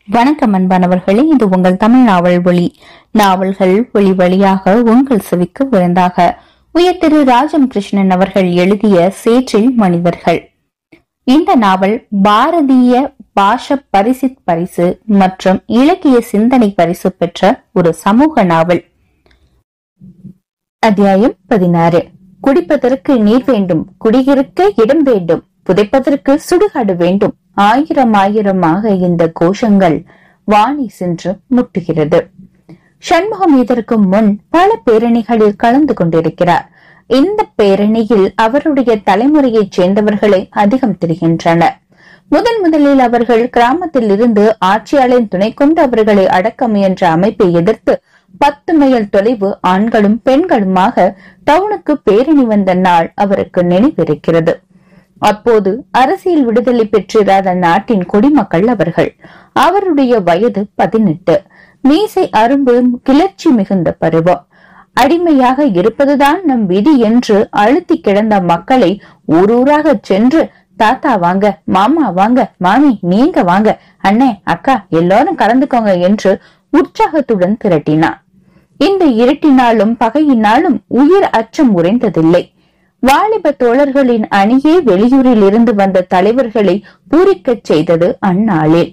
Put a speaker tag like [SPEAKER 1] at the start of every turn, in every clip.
[SPEAKER 1] வணக்கம் அன்பானவர்களே இது உங்கள் தமிழ் நாவல் ஒளி நாவல்கள் ஒளி வழியாக உங்கள் செவிக்கு விருந்தாக உயர் திரு ராஜம் கிருஷ்ணன் அவர்கள் எழுதிய சேற்றில் மனிதர்கள் இந்த நாவல் பாரதிய பாஷ பரிசித் பரிசு மற்றும் இலக்கிய சிந்தனை பரிசு பெற்ற ஒரு சமூக நாவல் அத்தியாயம் பதினாறு குடிப்பதற்கு நீர் வேண்டும் குடியிருக்க இடம் வேண்டும் புதைப்பதற்கு சுடுகாடு வேண்டும் ஆயிரம் ஆயிரமாக இந்த கோஷங்கள் வாணி சென்று முட்டுகிறது சண்முகம் இதற்கு முன் பல பேரணிகளில் கலந்து கொண்டிருக்கிறார் இந்த பேரணியில் அவருடைய தலைமுறையைச் சேர்ந்தவர்களை அதிகம் தெரிகின்றனர் முதன் முதலில் அவர்கள் கிராமத்தில் இருந்து ஆட்சியாளரின் துணை கொண்டு அவர்களை அடக்க முயன்ற அமைப்பை எதிர்த்து பத்து மைல் தொலைவு ஆண்களும் பெண்களுமாக டவுனுக்கு பேரணி வந்த நாள் அவருக்கு நினைவிருக்கிறது அப்போது அரசியல் விடுதலை பெற்றிராத நாட்டின் குடிமக்கள் அவர்கள் அவருடைய வயது பதினெட்டு மீசை அரும்பு கிளர்ச்சி மிகுந்த பருவம் அடிமையாக இருப்பதுதான் நம் விதி என்று அழுத்தி கிடந்த மக்களை ஊரூராக சென்று தாத்தா வாங்க மாமா வாங்க மாமி நீங்க வாங்க அண்ணே அக்கா எல்லாரும் கலந்துக்கோங்க என்று உற்சாகத்துடன் திரட்டினான் இந்த இருட்டினாலும் பகையினாலும் உயிர் அச்சம் உறைந்ததில்லை வாலிப தோழர்களின் அணியே வெளியூரில் இருந்து வந்த தலைவர்களை பூரிக்கச் செய்தது அந்நாளில்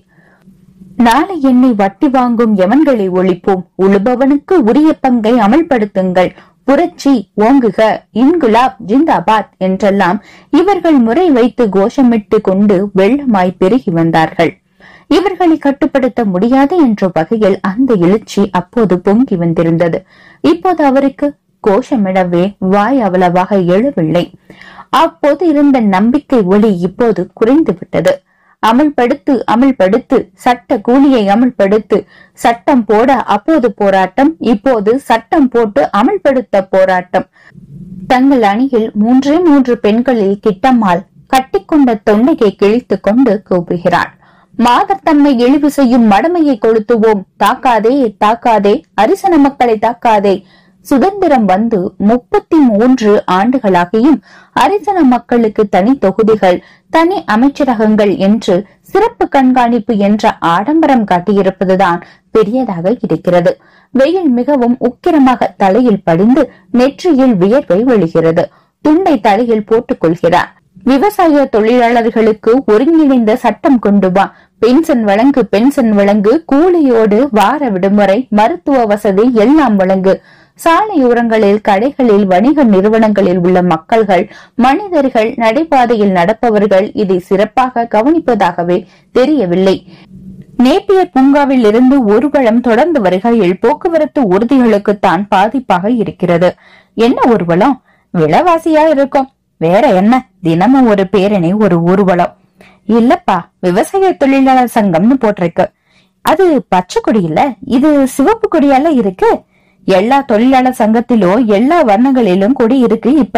[SPEAKER 1] நாளை என்னை வட்டி வாங்கும் எவன்களை ஒழிப்போம் உழுபவனுக்கு உரிய பங்கை அமல்படுத்துங்கள் புரட்சி ஓங்குக இன்குலாப் ஜிந்தாபாத் என்றெல்லாம் இவர்கள் முறை வைத்து கோஷமிட்டு கொண்டு வெள்ளமாய் பெருகி வந்தார்கள் இவர்களை கட்டுப்படுத்த முடியாது என்ற வகையில் அந்த எழுச்சி அப்போது பொங்கி வந்திருந்தது இப்போது அவருக்கு கோஷமிடவே வாய் அவ்வளவாக எழவில்லை அப்போது இருந்த நம்பிக்கை ஒளி இப்போது குறைந்து விட்டது அமல்படுத்து அமல்படுத்து சட்ட கூலியை அமல்படுத்து சட்டம் போட அப்போது போராட்டம் இப்போது சட்டம் போட்டு அமல்படுத்த போராட்டம் தங்கள் அணியில் மூன்றே மூன்று பெண்களில் கிட்டம்மாள் கட்டிக்கொண்ட தொண்டையை கிழித்துக் கொண்டு கூப்புகிறாள் மாதத்தன்மை இழிவு செய்யும் மடமையை கொளுத்துவோம் தாக்காதே தாக்காதே அரிசன மக்களை தாக்காதே சுதந்திரம் வந்து முப்பத்தி மூன்று ஆண்டுகளாகியும் அரிசன மக்களுக்கு தனி தொகுதிகள் தனி அமைச்சரகங்கள் என்று சிறப்பு கண்காணிப்பு என்ற ஆடம்பரம் காட்டியிருப்பதுதான் பெரியதாக இருக்கிறது வெயில் மிகவும் உக்கிரமாக தலையில் படிந்து நெற்றியில் வியர்வை விழுகிறது துண்டை தலையில் போட்டுக் கொள்கிறார் விவசாய தொழிலாளர்களுக்கு ஒருங்கிணைந்த சட்டம் கொண்டு வா பென்ஷன் வழங்கு பென்ஷன் வழங்கு கூலியோடு வார விடுமுறை மருத்துவ வசதி எல்லாம் வழங்கு சாலையோரங்களில் கடைகளில் வணிக நிறுவனங்களில் உள்ள மக்கள்கள் மனிதர்கள் நடைபாதையில் நடப்பவர்கள் இதை சிறப்பாக கவனிப்பதாகவே தெரியவில்லை நேப்பியர் பூங்காவில் இருந்து ஊர்வலம் தொடர்ந்து வருகையில் போக்குவரத்து ஊர்திகளுக்குத்தான் பாதிப்பாக இருக்கிறது என்ன ஊர்வலம் விலைவாசியா இருக்கும் வேற என்ன தினமும் ஒரு பேரணி ஒரு ஊர்வலம் இல்லப்பா விவசாய தொழிலாளர் சங்கம்னு போட்டிருக்கு அது பச்சை கொடி இல்ல இது சிவப்பு கொடியால இருக்கு எல்லா தொழிலாளர் சங்கத்திலும் எல்லா வர்ணங்களிலும் கொடி இருக்கு இப்ப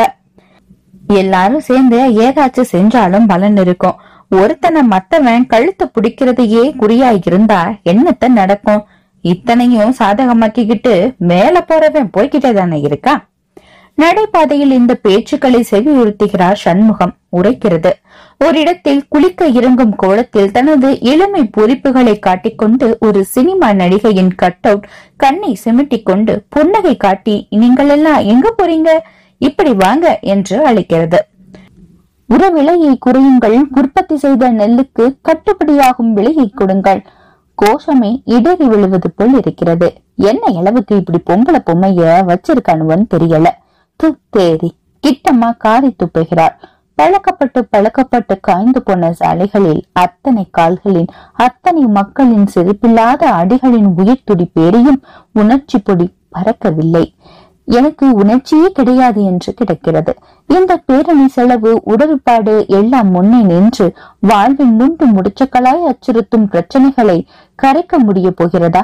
[SPEAKER 1] எல்லாரும் சேர்ந்து ஏதாச்சும் செஞ்சாலும் பலன் இருக்கும் ஒருத்தனை மத்தவன் கழுத்தை பிடிக்கிறதையே குறியா இருந்தா என்னத்த நடக்கும் இத்தனையும் சாதகமாக்கிக்கிட்டு மேல போறவன் போய்கிட்டே தானே இருக்கா நடைபாதையில் இந்த பேச்சுக்களை செவியுறுத்துகிறார் சண்முகம் உரைக்கிறது ஓரிடத்தில் குளிக்க இறங்கும் கோலத்தில் தனது இளமை பொறிப்புகளை காட்டிக்கொண்டு ஒரு சினிமா நடிகையின் கட் அவுட் கண்ணை சிமிட்டிக் கொண்டு புன்னகை காட்டி நீங்கள் எல்லாம் எங்க போறீங்க இப்படி வாங்க என்று அழைக்கிறது உர விலையை குறையுங்கள் உற்பத்தி செய்த நெல்லுக்கு கட்டுப்படியாகும் விலையை கொடுங்கள் கோஷமே இடறி விழுவது போல் இருக்கிறது என்ன அளவுக்கு இப்படி பொம்பளை பொம்மைய வச்சிருக்கானுவன்னு தெரியல து தேதி கிட்டம்மா காரி துப்புகிறார் பழக்கப்பட்டு பழக்கப்பட்டு காய்ந்து போன சாலைகளில் அத்தனை கால்களின் அத்தனை மக்களின் சிரிப்பில்லாத அடிகளின் உயிர் துடிப்பேறியும் உணர்ச்சி பொடி பறக்கவில்லை எனக்கு உணர்ச்சியே கிடையாது என்று கிடக்கிறது இந்த பேரணி செலவு உடற்பாடு எல்லாம் முன்னே நின்று வாழ்வின் முண்டு முடிச்சக்களாய் அச்சுறுத்தும் பிரச்சனைகளை கரைக்க முடிய போகிறதா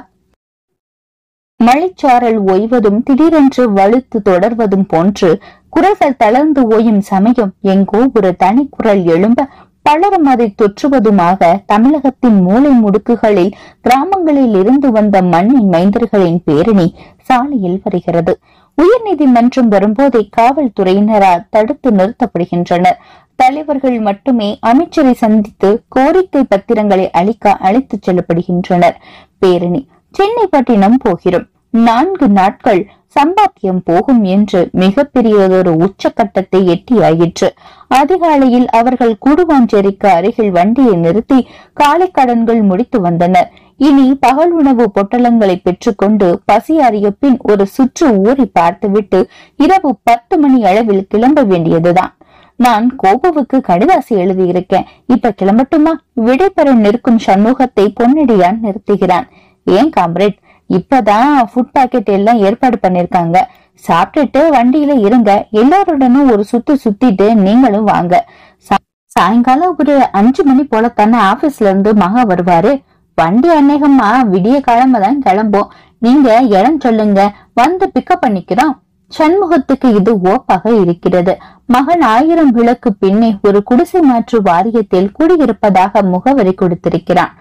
[SPEAKER 1] மழைச்சாரல் ஓய்வதும் திடீரென்று வலுத்து தொடர்வதும் போன்று குரல்கள் தளர்ந்து ஓயும் சமயம் எங்கோ ஒரு தனி குரல் எழும்ப பலரும் அதை தொற்றுவதுமாக தமிழகத்தின் மூலை முடுக்குகளில் கிராமங்களில் இருந்து வந்த மண்ணின் மைந்தர்களின் பேரணி சாலையில் வருகிறது உயர்நீதிமன்றம் வரும்போதே காவல்துறையினரால் தடுத்து நிறுத்தப்படுகின்றனர் தலைவர்கள் மட்டுமே அமைச்சரை சந்தித்து கோரிக்கை பத்திரங்களை அளிக்க அழைத்துச் செல்லப்படுகின்றனர் பேரணி சென்னை பட்டினம் போகிறோம் நான்கு நாட்கள் சம்பாத்தியம் போகும் என்று மிகப்பெரியதொரு உச்சக்கட்டத்தை எட்டியாயிற்று அதிகாலையில் அவர்கள் கூடுவாஞ்சேரிக்கு அருகில் வண்டியை நிறுத்தி காலை கடன்கள் முடித்து வந்தனர் இனி பகல் உணவு பொட்டலங்களை பெற்றுக்கொண்டு பசி அறிய பின் ஒரு சுற்று ஊறி பார்த்துவிட்டு இரவு பத்து மணி அளவில் கிளம்ப வேண்டியதுதான் நான் கோபுவுக்கு கடிதாசி எழுதியிருக்கேன் இப்ப கிளம்பட்டுமா விடைபெற நிற்கும் சண்முகத்தை பொன்னடியான் நிறுத்துகிறான் ஏன் காம்ரேட் இப்பதான் ஃபுட் பாக்கெட் எல்லாம் ஏற்பாடு பண்ணிருக்காங்க சாப்பிட்டுட்டு வண்டியில இருங்க எல்லாருடனும் ஒரு சுத்து சுத்திட்டு நீங்களும் வாங்க சா- சாயங்காலம் ஒரு அஞ்சு மணி போல தானே ஆபீஸ்ல இருந்து மகா வருவாரு வண்டி அநேகமா விடிய கிழமை தான் கிளம்பும் நீங்க இடம் சொல்லுங்க வந்து பிக்கப் பண்ணிக்கிறோம் சண்முகத்துக்கு இது ஓப்பாக இருக்கிறது மகன் ஆயிரம் விளக்கு பின்னே ஒரு குடிசை மாற்று வாரியத்தில் குடியிருப்பதாக முகவரி கொடுத்திருக்கிறான்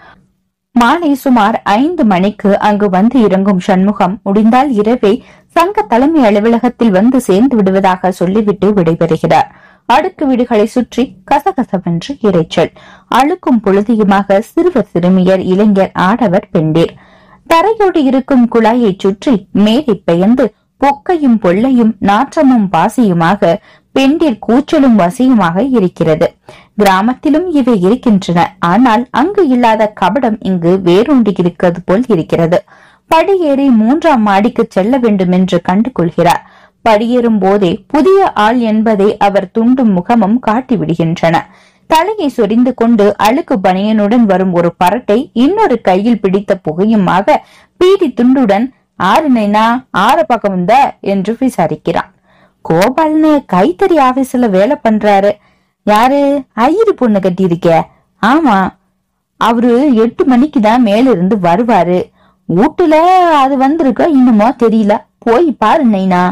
[SPEAKER 1] மாலை சுமார் ஐந்து மணிக்கு அங்கு வந்து இறங்கும் சண்முகம் முடிந்தால் இரவே சங்க தலைமை அலுவலகத்தில் வந்து சேர்ந்து விடுவதாக சொல்லிவிட்டு விடைபெறுகிறார் அடுக்கு வீடுகளை சுற்றி கசகசவென்று இரைச்சல் அழுக்கும் பொழுதியுமாக சிறுவர் சிறுமியர் இளைஞர் ஆடவர் பெண்டீர் தரையோடு இருக்கும் குழாயைச் சுற்றி மேலே பெயர்ந்து பொக்கையும் பொல்லையும் நாற்றமும் பாசியுமாக பெண்டிர் கூச்சலும் வசியுமாக இருக்கிறது கிராமத்திலும் இவை இருக்கின்றன ஆனால் அங்கு இல்லாத கபடம் இங்கு வேரூண்டி இருக்கிறது போல் இருக்கிறது படியேறி மூன்றாம் மாடிக்கு செல்ல வேண்டும் என்று கண்டு கொள்கிறார் படியேறும் போதே புதிய ஆள் என்பதை அவர் துண்டும் முகமும் காட்டிவிடுகின்றன தலையை சொரிந்து கொண்டு அழுக்கு பனியனுடன் வரும் ஒரு பரட்டை இன்னொரு கையில் பிடித்த புகையுமாக பீடி துண்டுடன் ஆறு நைனா ஆற பக்கம் வந்த என்று விசாரிக்கிறான் கோபால்னு கைத்தறி ஆபீஸ்ல வேலை பண்றாரு யாரு ஐயரு பொண்ணு கட்டியிருக்க ஆமா அவரு எட்டு மணிக்கு தான் மேல இருந்து வருவாரு வீட்டுல அது வந்திருக்க இன்னுமோ தெரியல போய் பாரு நைனா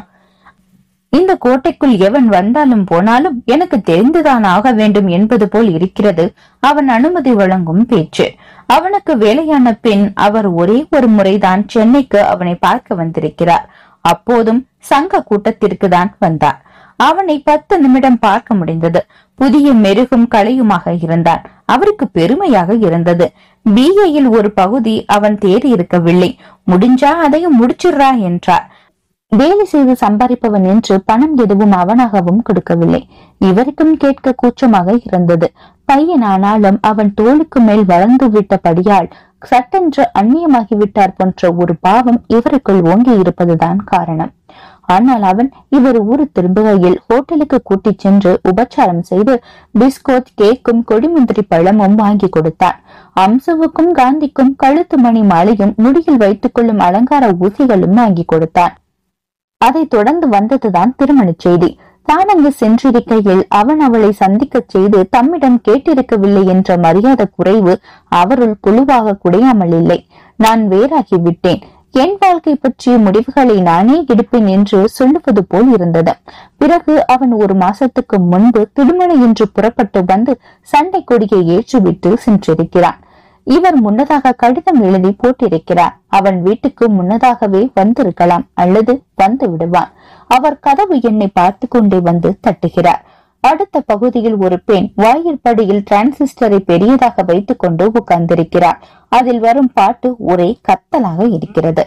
[SPEAKER 1] இந்த கோட்டைக்குள் எவன் வந்தாலும் போனாலும் எனக்கு தெரிந்துதான் ஆக வேண்டும் என்பது போல் இருக்கிறது அவன் அனுமதி வழங்கும் பேச்சு அவனுக்கு வேலையான பின் அவர் ஒரே ஒரு முறைதான் சென்னைக்கு அவனை பார்க்க வந்திருக்கிறார் அப்போதும் சங்க கூட்டத்திற்கு தான் வந்தார் அவனை பத்து நிமிடம் பார்க்க முடிந்தது புதிய மெருகும் கலையுமாக இருந்தான் அவருக்கு பெருமையாக இருந்தது பிஏயில் ஒரு பகுதி அவன் தேறி இருக்கவில்லை முடிஞ்சா அதையும் முடிச்சிடுறா என்றார் வேலை செய்து சம்பாதிப்பவன் என்று பணம் எதுவும் அவனாகவும் கொடுக்கவில்லை இவருக்கும் கேட்க கூச்சமாக இருந்தது பையனானாலும் அவன் தோளுக்கு மேல் வளர்ந்து விட்டபடியால் சட்டென்று அந்நியமாகிவிட்டார் போன்ற ஒரு பாவம் இவருக்குள் ஓங்கி இருப்பதுதான் காரணம் ஆனால் அவன் இவர் ஊரு திரும்புகையில் ஹோட்டலுக்கு கூட்டிச் சென்று உபச்சாரம் செய்து பிஸ்கோட் கேக்கும் கொடிமுந்திரி பழமும் வாங்கி கொடுத்தான் அம்சுவுக்கும் காந்திக்கும் கழுத்து மணி மாலையும் முடியில் வைத்துக் கொள்ளும் அலங்கார ஊசிகளும் வாங்கி கொடுத்தான் அதைத் தொடர்ந்து வந்ததுதான் திருமணச் செய்தி தான் அங்கு சென்றிருக்கையில் அவன் அவளை சந்திக்கச் செய்து தம்மிடம் கேட்டிருக்கவில்லை என்ற மரியாதை குறைவு அவருள் குழுவாக குடையாமல் இல்லை நான் வேறாகி விட்டேன் என் வாழ்க்கை பற்றிய முடிவுகளை நானே எடுப்பேன் என்று சொல்லுவது போல் இருந்தது பிறகு அவன் ஒரு மாசத்துக்கு முன்பு திடுமணி என்று புறப்பட்டு வந்து சண்டை கொடியை ஏற்றிவிட்டு சென்றிருக்கிறான் இவர் முன்னதாக கடிதம் எழுதி போட்டிருக்கிறார் அவன் வீட்டுக்கு முன்னதாகவே வந்திருக்கலாம் அல்லது வந்து விடுவான் அவர் கதவு எண்ணை பார்த்து கொண்டே வந்து தட்டுகிறார் அடுத்த பகுதியில் ஒரு பெண் வாயிற்படியில் டிரான்சிஸ்டரை பெரியதாக வைத்துக் கொண்டு உட்கார்ந்திருக்கிறார் அதில் வரும் பாட்டு ஒரே கத்தலாக இருக்கிறது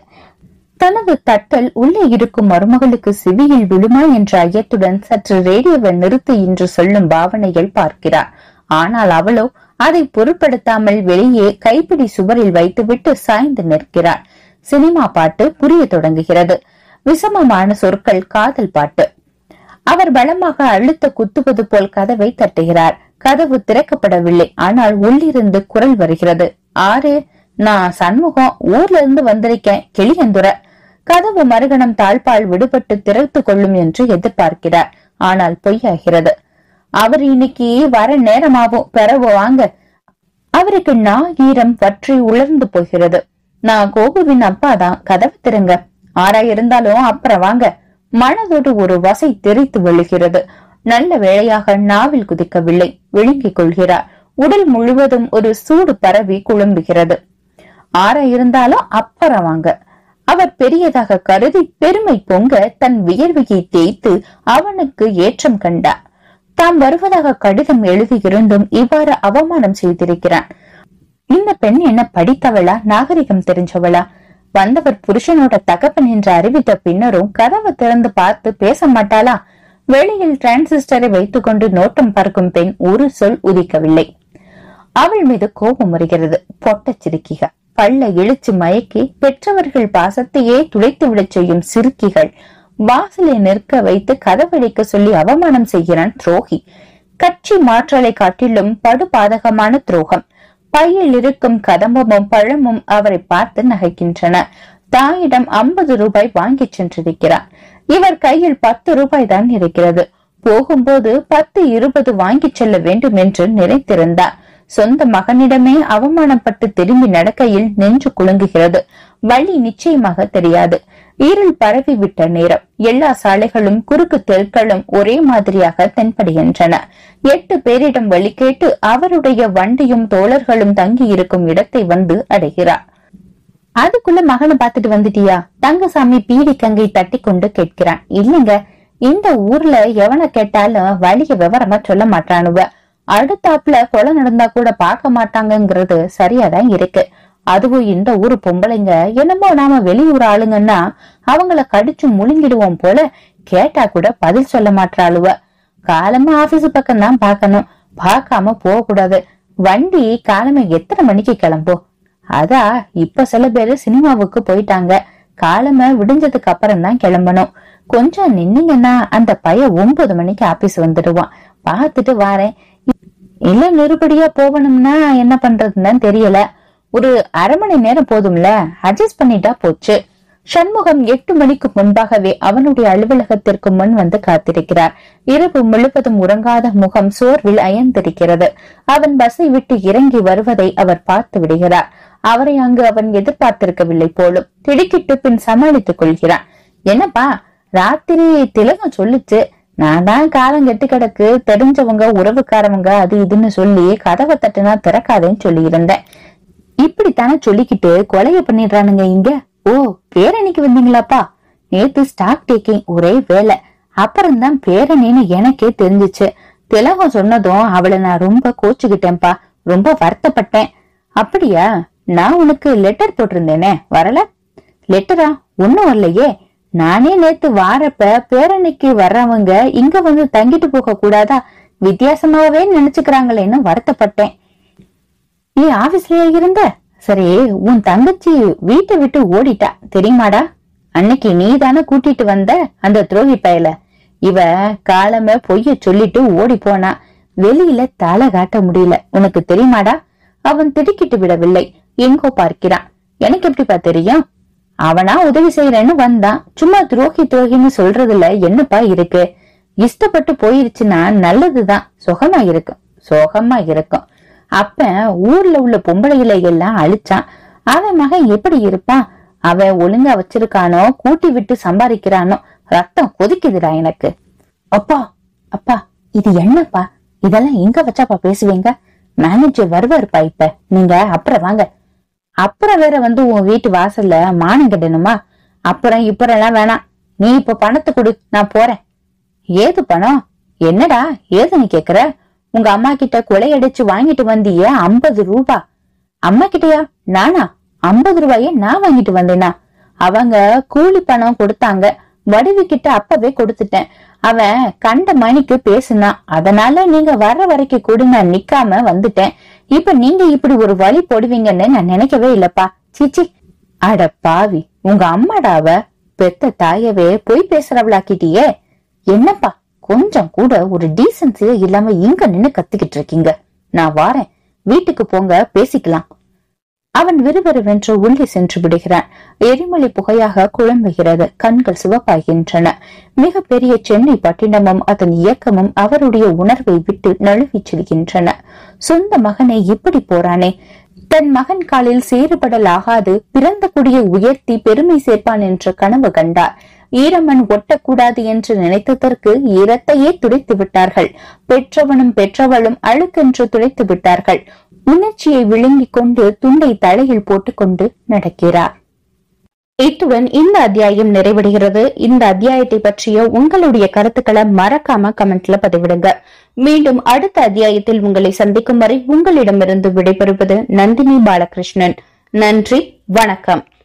[SPEAKER 1] தனது தட்டல் உள்ளே இருக்கும் மருமகளுக்கு சிவியில் விழுமா என்ற ஐயத்துடன் சற்று ரேடியோவை நிறுத்து என்று சொல்லும் பாவனைகள் பார்க்கிறார் ஆனால் அவளோ அதை பொருட்படுத்தாமல் வெளியே கைப்பிடி சுவரில் வைத்துவிட்டு சாய்ந்து நிற்கிறார் சினிமா பாட்டு புரிய தொடங்குகிறது விஷமமான சொற்கள் காதல் பாட்டு அவர் பலமாக அழுத்த குத்துவது போல் கதவை தட்டுகிறார் கதவு திறக்கப்படவில்லை ஆனால் உள்ளிருந்து குரல் வருகிறது ஆறு நான் சண்முகம் ஊர்ல இருந்து வந்திருக்கேன் கிளியந்துர கதவு மறுகணம் தாழ்பால் விடுபட்டு திறத்து கொள்ளும் என்று எதிர்பார்க்கிறார் ஆனால் பொய்யாகிறது அவர் இன்னைக்கு வர நேரமாகும் பெறவோ வாங்க அவருக்கு நா ஈரம் வற்றி உலர்ந்து போகிறது நான் கோபுவின் அப்பா தான் கதவு திறங்க ஆறா இருந்தாலும் அப்புறம் வாங்க மனதோடு ஒரு வசை தெரித்து விழுகிறது நல்ல வேளையாக நாவில் குதிக்கவில்லை விழுங்கிக் கொள்கிறார் உடல் முழுவதும் ஒரு சூடு பரவி குழம்புகிறது ஆறா இருந்தாலும் அப்புறம் வாங்க அவர் பெரியதாக கருதி பெருமை பொங்க தன் வியர்வையை தேய்த்து அவனுக்கு ஏற்றம் கண்டார் தாம் வருவதாக கடிதம் எழுதியிருந்தும் இவ்வாறு அவமானம் செய்திருக்கிறான் இந்த பெண் என்ன படித்தவளா நாகரிகம் தெரிஞ்சவளா வந்தவர் புருஷனோட தகப்பன் என்று அறிவித்த பின்னரும் கதவை திறந்து பார்த்து பேச மாட்டாளா வெளியில் டிரான்சிஸ்டரை வைத்துக்கொண்டு நோட்டம் பார்க்கும் பெண் ஒரு சொல் உதிக்கவில்லை அவள் மீது கோபம் வருகிறது பொட்டச் சிறுக்கிக பல்ல இழுச்சு மயக்கி பெற்றவர்கள் பாசத்தையே துளைத்து விடச் செய்யும் சிறுக்கிகள் வாசலை நிற்க வைத்து கதவழிக்க சொல்லி அவமானம் செய்கிறான் துரோகி கட்சி மாற்றலை காட்டிலும் படுபாதகமான துரோகம் பையில் இருக்கும் கதம்பமும் பழமும் அவரை பார்த்து நகைக்கின்றன தாயிடம் ஐம்பது ரூபாய் வாங்கி சென்றிருக்கிறார் இவர் கையில் பத்து ரூபாய் தான் இருக்கிறது போகும்போது பத்து இருபது வாங்கி செல்ல வேண்டும் என்று நினைத்திருந்தார் சொந்த மகனிடமே அவமானப்பட்டு திரும்பி நடக்கையில் நெஞ்சு குலுங்குகிறது வழி நிச்சயமாக தெரியாது இருள் பரவி விட்ட நேரம் எல்லா சாலைகளும் குறுக்கு தெருக்களும் ஒரே மாதிரியாக தென்படுகின்றன எட்டு பேரிடம் வழி கேட்டு அவருடைய வண்டியும் தோழர்களும் தங்கி இருக்கும் இடத்தை வந்து அடைகிறார் அதுக்குள்ள மகனை பார்த்துட்டு வந்துட்டியா தங்கசாமி பீடி கங்கை தட்டி கொண்டு கேட்கிறான் இல்லைங்க இந்த ஊர்ல எவனை கேட்டாலும் வழிய விவரமா சொல்ல மாட்டானுவ அடுத்தாப்புல கொலை நடந்தா கூட பார்க்க மாட்டாங்கங்கிறது சரியாதான் இருக்கு அதுவும் இந்த ஊரு பொம்பளைங்க என்னமோ நாம வெளியூர் ஆளுங்கன்னா அவங்கள கடிச்சு முழுங்கிடுவோம் போல கேட்டா கூட பதில் சொல்ல மாட்டாளுவ காலமா ஆபீஸ் பக்கம் தான் பார்க்கணும் பார்க்காம போக கூடாது வண்டி காலமே எத்தனை மணிக்கு கிளம்பும் அதா இப்ப சில பேரு சினிமாவுக்கு போயிட்டாங்க காலம விடிஞ்சதுக்கு அப்புறம் தான் கிளம்பணும் கொஞ்சம் நின்னீங்கன்னா அந்த பைய ஒன்பது மணிக்கு ஆபீஸ் வந்துடுவான் பார்த்துட்டு வாரேன் இல்ல நிருபடியா போகணும்னா என்ன பண்றதுன்னு தெரியல ஒரு அரை மணி நேரம் போதும்ல அட்ஜஸ்ட் பண்ணிட்டா போச்சு சண்முகம் எட்டு மணிக்கு முன்பாகவே அவனுடைய அலுவலகத்திற்கு முன் வந்து காத்திருக்கிறார் இரவு முழுவதும் உறங்காத முகம் சோர்வில் அயர்ந்திருக்கிறது அவன் பஸ்ஸை விட்டு இறங்கி வருவதை அவர் பார்த்து விடுகிறார் அவரை அங்கு அவன் எதிர்பார்த்திருக்கவில்லை போலும் திடுக்கிட்டு பின் சமாளித்துக் கொள்கிறான் என்னப்பா ராத்திரி திலகம் சொல்லுச்சு நான் தான் காலம் கெட்டு கிடக்கு தெரிஞ்சவங்க உறவுக்காரவங்க அது இதுன்னு சொல்லி கதவை தட்டுனா திறக்காதேன்னு சொல்லி இருந்தேன் இப்படித்தானே சொல்லிக்கிட்டு கொலைய பண்ணிடுறானுங்க இங்க ஓ பேரணிக்கு வந்தீங்களாப்பா நேத்து ஸ்டாக் டேக்கிங் ஒரே வேலை அப்புறம்தான் பேரணின்னு எனக்கே தெரிஞ்சுச்சு திலகம் சொன்னதும் அவளை நான் ரொம்ப கோச்சுக்கிட்டேன்ப்பா ரொம்ப வருத்தப்பட்டேன் அப்படியா நான் உனக்கு லெட்டர் போட்டிருந்தேனே வரல லெட்டரா ஒண்ணும் வரலையே நானே நேத்து வாரப்ப பேரணிக்கு வர்றவங்க இங்க வந்து தங்கிட்டு போக கூடாதா வித்தியாசமாவே நினைச்சுக்கிறாங்களேன்னு வருத்தப்பட்டேன் நீ ஆபீஸ்லயே இருந்த சரி உன் தங்கச்சி வீட்டை விட்டு ஓடிட்டா தெரியுமாடா அன்னைக்கு நீ தானே கூட்டிட்டு வந்த அந்த துரோகி பயல இவ காலம பொய்ய சொல்லிட்டு ஓடி போனா வெளியில தலை காட்ட முடியல உனக்கு தெரியுமாடா அவன் திடுக்கிட்டு விடவில்லை எங்கோ பார்க்கிறான் எனக்கு எப்படிப்பா தெரியும் அவனா உதவி செய்யறேன்னு வந்தான் சும்மா துரோகி துரோகின்னு சொல்றதுல என்னப்பா இருக்கு இஷ்டப்பட்டு போயிருச்சுன்னா நல்லதுதான் சுகமா இருக்கும் சுகமா இருக்கும் அப்ப ஊர்ல உள்ள பொம்பளைகளை எல்லாம் அழிச்சான் அவன் மகன் எப்படி இருப்பான் அவன் ஒழுங்கா வச்சிருக்கானோ கூட்டி விட்டு சம்பாதிக்கிறானோ ரத்தம் கொதிக்குதுடா எனக்கு அப்பா அப்பா இது என்னப்பா இதெல்லாம் எங்க வச்சாப்பா பேசுவீங்க மேனேஜர் வருவாருப்பா இப்ப நீங்க அப்புறம் வாங்க அப்புறம் வேற வந்து உன் வீட்டு வாசல்ல மானம் கட்டணுமா அப்புறம் இப்புறம் எல்லாம் வேணாம் நீ இப்ப பணத்தை கொடு நான் போறேன் ஏது பணம் என்னடா ஏது நீ கேக்குற உங்க அம்மா கிட்ட கொலையடிச்சு வாங்கிட்டு வந்தியே ஐம்பது ரூபா அம்மா கிட்டயா நானா ஐம்பது ரூபாயே நான் வாங்கிட்டு வந்தேனா அவங்க கூலி பணம் கொடுத்தாங்க வடிவு கிட்ட அப்பவே கொடுத்துட்டேன் அவன் கண்ட மணிக்கு பேசுனான் அதனால நீங்க வர்ற வரைக்கும் கூட நான் நிக்காம வந்துட்டேன் இப்ப நீங்க இப்படி ஒரு வழி போடுவீங்கன்னு நான் நினைக்கவே இல்லப்பா சீச்சி அட பாவி உங்க அம்மாடாவ பெத்த தாயவே பொய் பேசுறவளாக்கிட்டியே என்னப்பா கொஞ்சம் கூட ஒரு டீசன்சியே இல்லாம இங்க நின்னு கத்திக்கிட்டு இருக்கீங்க நான் வாரேன் வீட்டுக்கு போங்க பேசிக்கலாம் அவன் விறுவிறுவென்று உள்ளே சென்று விடுகிறான் எரிமலை புகையாக குழம்புகிறது கண்கள் சிவப்பாகின்றன மிக பெரிய சென்னை பட்டினமும் அதன் இயக்கமும் அவருடைய உணர்வை விட்டு நழுவிச் செல்கின்றன சொந்த மகனை இப்படி போறானே தன் மகன் காலில் சேறுபடலாகாது பிறந்த குடியை உயர்த்தி பெருமை சேர்ப்பான் என்ற கனவு கண்டார் ஈரமண் ஒட்டக்கூடாது என்று நினைத்ததற்கு ஈரத்தையே துடைத்து விட்டார்கள் பெற்றவனும் பெற்றவளும் அழுக்கென்று துடைத்து விட்டார்கள் உணர்ச்சியை விழுங்கிக் கொண்டு துண்டை தலையில் போட்டுக்கொண்டு நடக்கிறார் இத்துடன் இந்த அத்தியாயம் நிறைவடைகிறது இந்த அத்தியாயத்தை பற்றிய உங்களுடைய கருத்துக்களை மறக்காம கமெண்ட்ல பதிவிடுங்க மீண்டும் அடுத்த அத்தியாயத்தில் உங்களை சந்திக்கும் வரை உங்களிடமிருந்து விடைபெறுவது நந்தினி பாலகிருஷ்ணன் நன்றி வணக்கம்